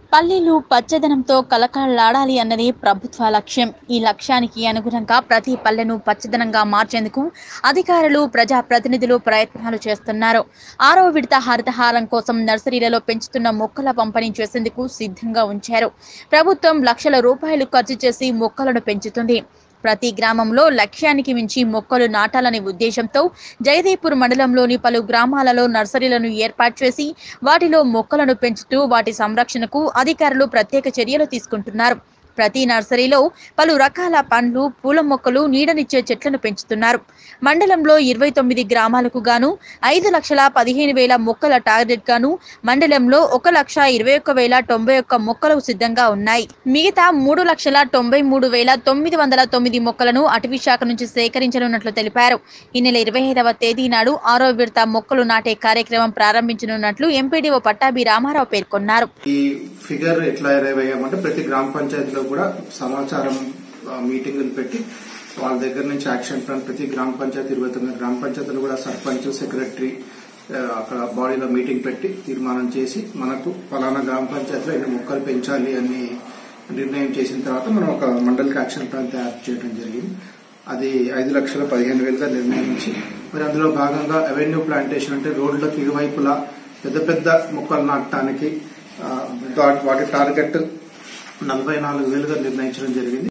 పల్లెలు పచ్చదనంతో కలకలలాడాలి అన్నది ప్రభుత్వ లక్ష్యం ఈ లక్ష్యానికి అనుగుణంగా ప్రతి పల్లెను పచ్చదనంగా మార్చేందుకు అధికారులు ప్రజాప్రతినిధులు ప్రయత్నాలు చేస్తున్నారు ఆరో విడత హరితహారం కోసం నర్సరీలలో పెంచుతున్న మొక్కల పంపిణీ చేసేందుకు సిద్ధంగా ఉంచారు ప్రభుత్వం లక్షల రూపాయలు ఖర్చు చేసి మొక్కలను పెంచుతుంది ప్రతి గ్రామంలో లక్ష్యానికి మించి మొక్కలు నాటాలనే ఉద్దేశంతో జయదేపూర్ మండలంలోని పలు గ్రామాలలో నర్సరీలను ఏర్పాటు చేసి వాటిలో మొక్కలను పెంచుతూ వాటి సంరక్షణకు అధికారులు ప్రత్యేక చర్యలు తీసుకుంటున్నారు ప్రతి నర్సరీలో పలు రకాల పండ్లు పూల మొక్కలు నీడనిచ్చే చెట్లను పెంచుతున్నారు మండలంలో ఇరవై తొమ్మిది గ్రామాలకు గాను ఐదు లక్షల పదిహేను వేల మొక్కల టార్గెట్ గాను మండలంలో ఒక లక్ష ఇరవై ఒక్క వేల తొంభై ఒక్క మొక్కలు సిద్ధంగా ఉన్నాయి మిగతా మూడు లక్షల తొంభై మూడు వేల తొమ్మిది వందల తొమ్మిది మొక్కలను అటవీ శాఖ నుంచి సేకరించనున్నట్లు తెలిపారు ఈ నెల ఇరవై ఐదవ తేదీ నాడు ఆరో విడత మొక్కలు నాటే కార్యక్రమం ప్రారంభించనున్నట్లు ఎంపీడీఓ పట్టాభి రామారావు పేర్కొన్నారు ఈ ఫిగర్ ఎట్లా అరైవ్ అయ్యామంటే ప్రతి గ్రామ పంచాయతీలో కూడా సమాచారం ఆ, మీటింగులు పెట్టి వాళ్ళ దగ్గర నుంచి యాక్షన్ ప్లాన్ ప్రతి గ్రామ పంచాయతీ ఇరవై తొమ్మిది గ్రామ పంచాయతీలు కూడా సర్పంచ్ సెక్రటరీ ఆ, అక్కడ బాడీలో మీటింగ్ పెట్టి తీర్మానం చేసి మనకు ఫలానా గ్రామ పంచాయతీలో ఎన్ని మొక్కలు పెంచాలి అని నిర్ణయం చేసిన తర్వాత మనం ఒక మండలికి యాక్షన్ ప్లాన్ తయారు చేయడం జరిగింది అది ఐదు లక్షల పదిహేను వేలుగా నిర్ణయించి మరి అందులో భాగంగా అవెన్యూ ప్లాంటేషన్ అంటే రోడ్లకు ఇరువైపులా పెద్ద పెద్ద మొక్కలు నాటడానికి ఆ, వాటి టార్గెట్ నలభై నాలుగు వేలుగా నిర్ణయించడం జరిగింది